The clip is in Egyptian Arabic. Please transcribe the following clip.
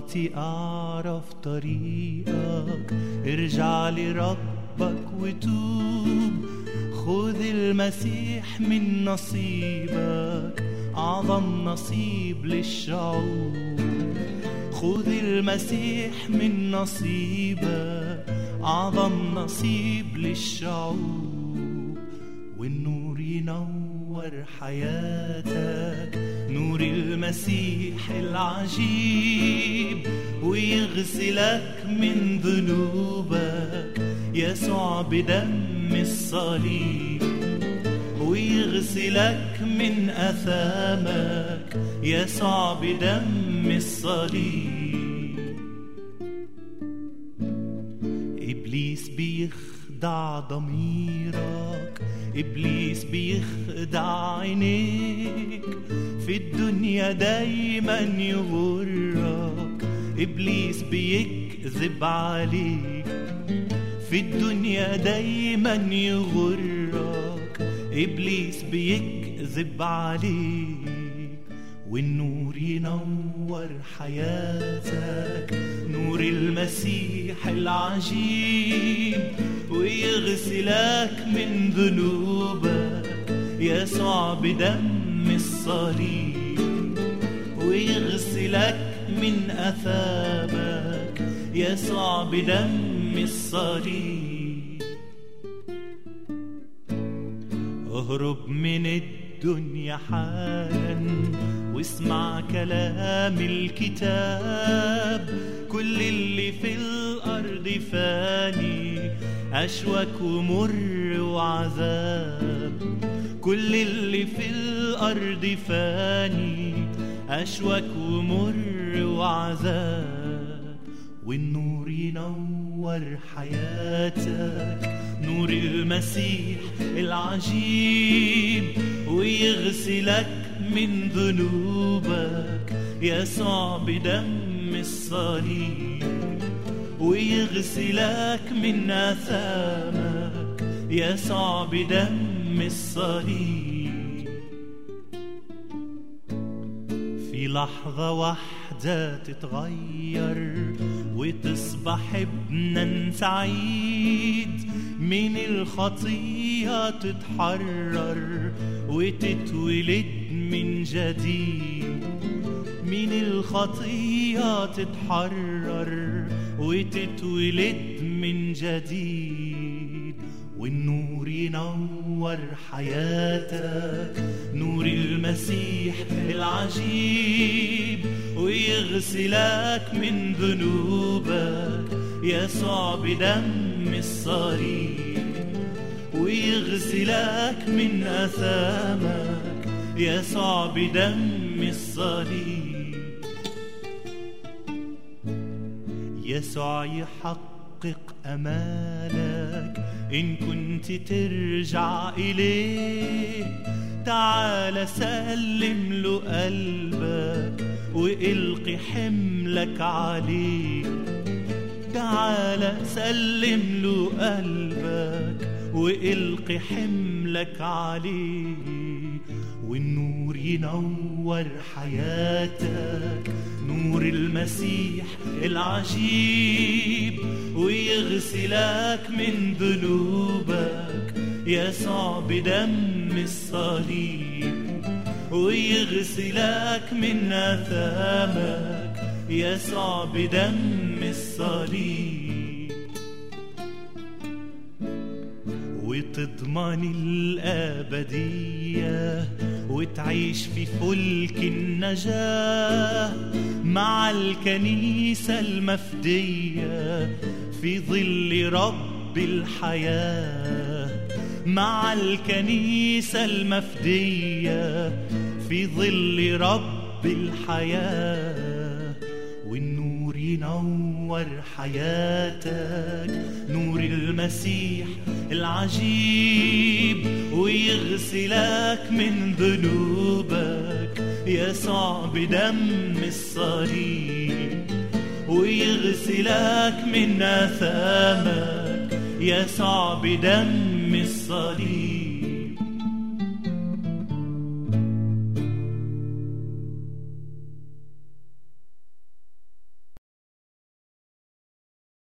دلوقتي اعرف طريقك ارجع لربك وتوب خذ المسيح من نصيبك اعظم نصيب للشعوب خذ المسيح من نصيبك اعظم نصيب للشعوب والنور ينور حياتك نور المسيح العجيب ويغسلك من ذنوبك يسوع بدم الصليب ويغسلك من أثامك يسوع بدم الصليب إبليس بيخدع ضميرك إبليس بيخدع عينيك في الدنيا دايما يغرك إبليس بيكذب عليك في الدنيا دايما يغرك إبليس بيكذب عليك والنور ينور حياتك نور المسيح العجيب ويغسلك من ذنوبك يسوع بدم الصليب ويغسلك من أثابك يسوع بدم الصليب اهرب من الدنيا حالا واسمع كلام الكتاب كل اللي في الأرض فاني أشوك ومر وعذاب كل اللي في الأرض فاني أشوك ومر وعذاب والنور ينور حياتك نور المسيح العجيب ويغسلك من ذنوبك يسوع بدم الصليب ويغسلك من آثامك يسوع بدم الصليب في لحظة واحدة تتغير وتصبح ابنا سعيد من الخطية تتحرر وتتولد من جديد من الخطية تتحرر وتتولد من جديد والنور ينور حياتك نور المسيح العجيب ويغسلك من ذنوبك يسوع بدم الصليب ويغسلك من أثامك يسوع بدم الصليب يسوع يحقق أمالك إن كنت ترجع إليه تعال سلم له قلبك والقي حملك عليه تعال سلم له قلبك والقي حملك عليه والنور ينور حياتك نور المسيح العجيب ويغسلك من ذنوبك يسوع بدم الصليب ويغسلك من آثامك يسوع بدم الصليب وتضمن الأبدية وتعيش في فلك النجاة مع الكنيسة المفدية في ظل رب الحياة مع الكنيسة المفدية في ظل رب الحياة والنور ينور حياتك نور المسيح العجيب ويغسلك من ذنوبك يسوع بدم الصليب ويغسلك من آثامك يسوع بدم الصليب